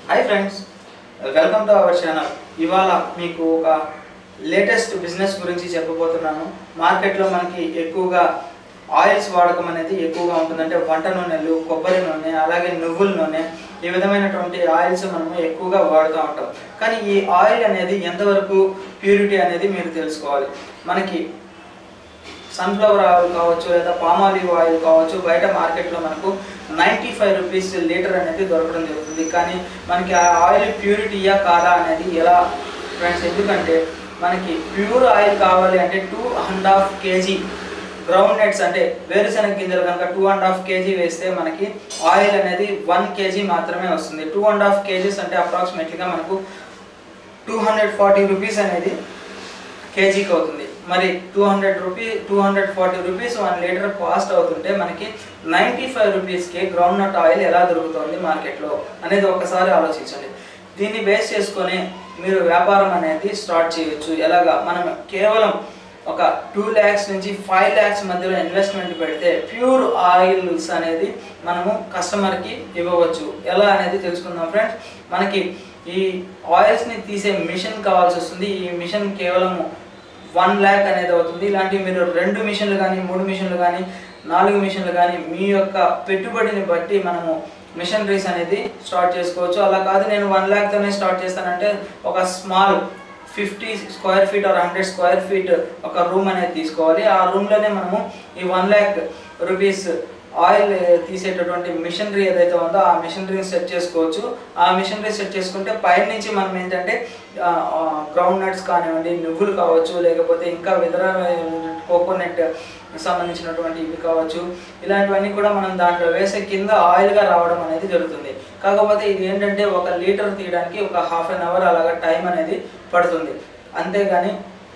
hi friends welcome to our channel ఇవాళ మీకు ఒక లేటెస్ట్ బిజినెస్ గురించి చెప్పబోతున్నాను మార్కెట్లో మనకి ఎక్కువగా ఆయిల్స్ వాడకం అనేది ఎక్కువగా ఉంటుంది అంటే వంట నూనెలు కొబ్బరి నూనె అలాగే నువ్వుల నూనె ఈ విధమైనటువంటి ఆయిల్స్ మనము ఎక్కువగా వాడుతూ ఉంటాం కానీ ఈ ఆయిల్ అనేది ఎంతవరకు ప్యూరిటీ అనేది మీరు తెలుసుకోవాలి మనకి సన్ఫ్లవర్ ఆయిల్ కావచ్చు లేదా పామ్ ఆలివ్ ఆయిల్ కావచ్చు బయట మార్కెట్లో మనకు నైంటీ ఫైవ్ రూపీస్ లీటర్ అనేది దొరకడం జరుగుతుంది కానీ మనకి ఆ ఆయిల్ ప్యూరిటీయా కాదా అనేది ఎలా ఫ్రెండ్స్ ఎందుకంటే మనకి ప్యూర్ ఆయిల్ కావాలి అంటే two and half KG groundnuts అంటే వేరుశనగ గింజలు కనుక టూ అండ్ హాఫ్ కేజీ వేస్తే మనకి ఆయిల్ అనేది వన్ కేజీ మాత్రమే వస్తుంది టూ అండ్ హాఫ్ కేజీస్ అంటే అప్రాక్సిమేట్లీగా మనకు టూ హండ్రెడ్ ఫార్టీ రూపీస్ అనేది కేజీకి అవుతుంది మరి two hundred rupee two hundred forty rupees one litre cost అవుతుంటే మనకి నైంటీ ఫైవ్ రూపీస్కి గ్రౌండ్ నట్ ఆయిల్ ఎలా దొరుకుతుంది మార్కెట్లో అనేది ఒకసారి ఆలోచించండి దీన్ని బేస్ చేసుకొని మీరు వ్యాపారం అనేది స్టార్ట్ చేయొచ్చు ఎలాగా మనం కేవలం ఒక టూ ల్యాక్స్ నుంచి ఫైవ్ ల్యాక్స్ మధ్యలో ఇన్వెస్ట్మెంట్ పెడితే ప్యూర్ ఆయిల్స్ అనేది మనము కస్టమర్కి ఇవ్వవచ్చు ఎలా అనేది తెలుసుకుందాం ఫ్రెండ్స్ మనకి ఈ ఆయిల్స్ని తీసే మిషన్ కావాల్సి వస్తుంది ఈ మిషన్ కేవలము వన్ ల్యాక్ అనేది అవుతుంది ఇలాంటివి మీరు రెండు మిషన్లు కానీ మూడు మిషన్లు కానీ నాలుగు మిషన్లు కానీ మీ యొక్క పెట్టుబడిని బట్టి మనము మిషనరీస్ అనేది స్టార్ట్ చేసుకోవచ్చు అలా కాదు నేను వన్ ల్యాక్తోనే స్టార్ట్ చేస్తానంటే ఒక small fifty square feet or hundred square feet ఒక రూమ్ అనేది తీసుకోవాలి ఆ రూమ్లోనే మనము ఈ వన్ ల్యాక్ రూపీస్ ఆయిల్ తీసేటటువంటి మిషనరీ ఏదైతే ఉందో ఆ మిషనరీని సెట్ చేసుకోవచ్చు ఆ మిషనరీ సెట్ చేసుకుంటే పైన నుంచి మనం ఏంటంటే గ్రౌండ్ నట్స్ కానివ్వండి నువ్వులు కావచ్చు లేకపోతే ఇంకా ఇతర కోకోనట్ సంబంధించినటువంటి ఇవి కావచ్చు ఇలాంటివన్నీ కూడా మనం దాంట్లో వేసే కింద ఆయిల్గా రావడం అనేది జరుగుతుంది కాకపోతే ఇది ఏంటంటే ఒక లీటర్ తీయడానికి ఒక హాఫ్ అన్ అవర్ అలాగా టైం అనేది పడుతుంది అంతేగాని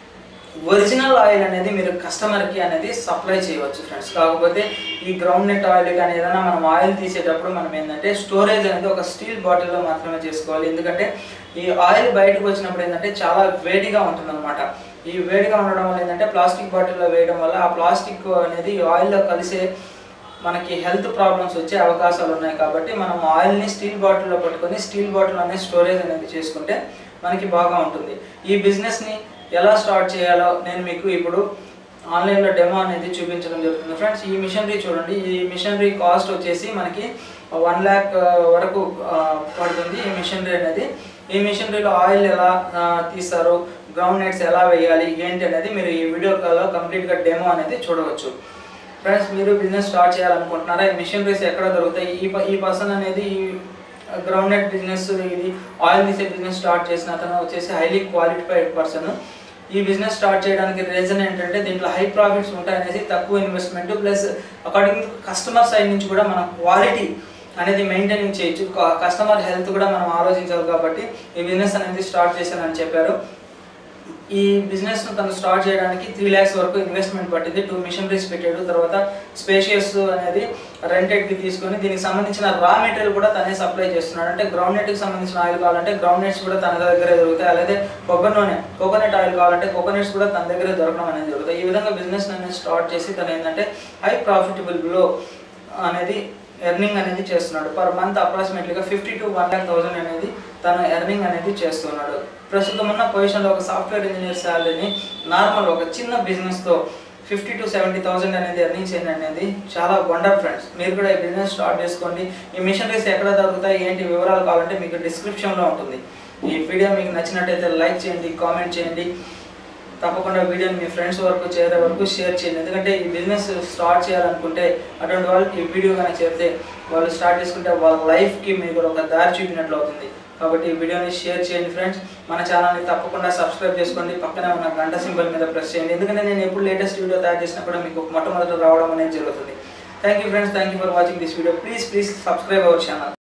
ఒరిజినల్ ఆయిల్ అనేది మీరు కస్టమర్కి అనేది సప్లై చేయవచ్చు ఫ్రెండ్స్ కాకపోతే ఈ గ్రౌండ్ నెట్ ఆయిల్ కానీ ఏదైనా మనం ఆయిల్ తీసేటప్పుడు మనం ఏంటంటే స్టోరేజ్ అనేది ఒక స్టీల్ బాటిల్లో మాత్రమే చేసుకోవాలి ఎందుకంటే ఈ ఆయిల్ బయటకు వచ్చినప్పుడు ఏంటంటే చాలా వేడిగా ఉంటుందన్నమాట ఈ వేడిగా ఉండడం వల్ల ఏంటంటే ప్లాస్టిక్ బాటిల్లో వేయడం వల్ల ఆ ప్లాస్టిక్ అనేది ఆయిల్లో కలిసే మనకి హెల్త్ ప్రాబ్లమ్స్ వచ్చే అవకాశాలు ఉన్నాయి కాబట్టి మనం ఆయిల్ని స్టీల్ బాటిల్లో పట్టుకొని స్టీల్ బాటిల్ అనేది స్టోరేజ్ అనేది చేసుకుంటే మనకి బాగా ఉంటుంది ఈ బిజినెస్ని ఎలా స్టార్ట్ చేయాలో నేను మీకు ఇప్పుడు ఆన్లైన్లో డెమో అనేది చూపించడం జరుగుతుంది ఫ్రెండ్స్ ఈ మిషనరీ చూడండి ఈ మిషనరీ కాస్ట్ వచ్చేసి మనకి వన్ ల్యాక్ వరకు ఆ, పడుతుంది ఈ మిషనరీ అనేది ఈ మిషనరీలో ఆయిల్ ఎలా ఆ, తీస్తారు గ్రౌండ్ నట్స్ ఎలా వేయాలి ఏంటి అనేది మీరు ఈ వీడియో కాల్లో కంప్లీట్గా డెమో అనేది చూడవచ్చు ఫ్రెండ్స్ మీరు బిజినెస్ స్టార్ట్ చేయాలనుకుంటున్నారా ఈ మిషనరీస్ ఎక్కడ దొరుకుతాయి ఈ ప- ఈ పర్సన్ అనేది ఈ గ్రౌండ్ నెట్ బిజినెస్ ఇది ఆయిల్ తీసే బిజినెస్ స్టార్ట్ చేసిన అతను వచ్చేసి హైలీ క్వాలిఫైడ్ పర్సన్ ఈ బిజినెస్ స్టార్ట్ చేయడానికి రీజన్ ఏంటంటే దీంట్లో హై ప్రాఫిట్స్ ఉంటాయనేసి తక్కువ investment plus according customer side నుంచి కూడా మనం క్వాలిటీ అనేది మెయింటైనింగ్ చేయొచ్చు కస్టమర్ హెల్త్ కూడా మనం ఆలోచించాలి కాబట్టి ఈ బిజినెస్ అనేది స్టార్ట్ చేశానని చెప్పారు ఈ బిజినెస్ తను స్టార్ట్ చేయడానికి త్రీ ల్యాక్స్ వరకు ఇన్వెస్ట్మెంట్ పట్టింది టూ మిషనరీస్ పెట్టాడు తర్వాత స్పేషియస్ అనేది రెంటెడ్కి తీసుకొని దీనికి సంబంధించిన రా మెటీరియల్ కూడా తనే సప్లై చేస్తున్నాడు అంటే గ్రౌండ్ నెట్కి సంబంధించిన ఆయిల్ కావాలంటే గ్రౌండ్ నట్స్ కూడా తన దగ్గరే దొరుకుతాయి అలాగే కొబ్బరి నూనె కోకోనట్ ఆయిల్ కావాలంటే కోకోనట్స్ కూడా తన దగ్గరే దొరకడం అనేది జరుగుతాయి ఈ విధంగా బిజినెస్ అనేది స్టార్ట్ చేసి తను ఏంటంటే హై ప్రాఫిటబుల్లో అనేది ఎర్నింగ్ అనేది చేస్తున్నాడు పర్ మంత్ అప్రాక్సిమేట్లీగా fifty to one lakh thousand అనేది తను ఎర్నింగ్ అనేది చేస్తున్నాడు ప్రస్తుతం ఉన్న పొజిషన్లో ఒక సాఫ్ట్వేర్ ఇంజనీర్ శాలరీని నార్మల్ ఒక చిన్న బిజినెస్తో ఫిఫ్టీ టు సెవెంటీ థౌసండ్ అనేది ఎర్నింగ్ చేయండి అనేది చాలా వండర్ ఫ్రెండ్స్ మీరు కూడా ఈ బిజినెస్ స్టార్ట్ చేసుకోండి ఈ మిషనరీస్ ఎక్కడ దొరుకుతాయి ఏంటి వివరాలు కావాలంటే మీకు డిస్క్రిప్షన్లో ఉంటుంది ఈ వీడియో మీకు నచ్చినట్టయితే లైక్ చేయండి కామెంట్ చేయండి తప్పకుండా వీడియోని మీ ఫ్రెండ్స్ వరకు చేరే వరకు షేర్ చేయండి ఎందుకంటే ఈ బిజినెస్ స్టార్ట్ చేయాలనుకుంటే అటువంటి వాళ్ళకి ఈ వీడియో కనుక చేరితే వాళ్ళు స్టార్ట్ చేసుకుంటే వాళ్ళ లైఫ్కి మీకు ఒక దారి చూపినట్లు అవుతుంది కాబట్టి ఈ వీడియోని షేర్ చేయండి ఫ్రెండ్స్ మన ఛానల్ని తప్పకుండా సబ్స్క్రైబ్ చేసుకోండి పక్కనే ఉన్న గంట సింబల్ మీద ప్రెస్ చేయండి ఎందుకంటే నేను ఎప్పుడు లేటెస్ట్ వీడియో తయారు చేసినా కూడా మీకు మొట్టమొదట రావడం అనేది జరుగుతుంది thank you friends thank you for watching this video please please subscribe our channel